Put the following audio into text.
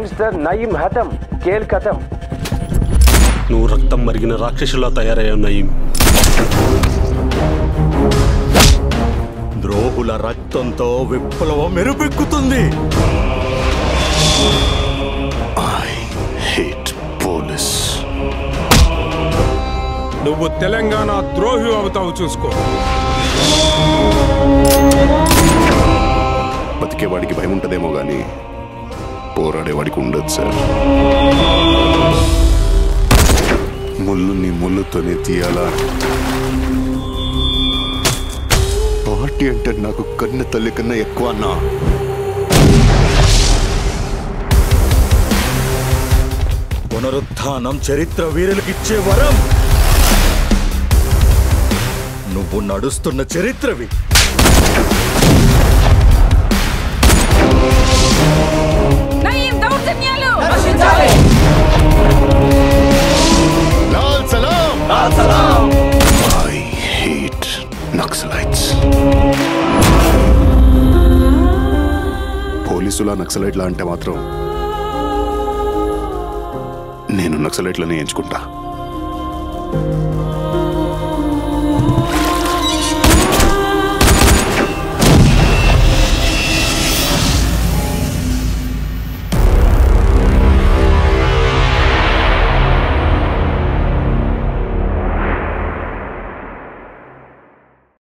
gangster Nayeem హతం కేల్ కథం నువ్వు రక్తం మరిగిన రాక్షసులా తయారయ్యావు నయీం ద్రోహుల రక్తంతో విప్లవం మెరుపెక్కుతుంది ఐ హేట్ పోలీస్ నువ్వు తెలంగాణ ద్రోహి అవుతావు చూసుకో బతికేవాడికి భయం ఉంటదేమో గాని పోరాడేవాడికి ఉండదు సార్ ముళ్ళుని ముళ్ళుతోనే తీయాలా పార్టీ అంటే నాకు కన్న తల్లి కన్నా ఎక్కువ అన్నా పునరుత్థానం చరిత్ర వీరులకిచ్చే వరం నువ్వు నడుస్తున్న చరిత్రవి నయీం దౌర్జన్యాలు లాల్ సలాం లాల్ సలాం ఐ హేట్ నక్సలైట్స్ పోలీసుల నక్సలైట్ల అంటే మాత్రం నేను నక్సలైట్లని ఎంచుకుంటా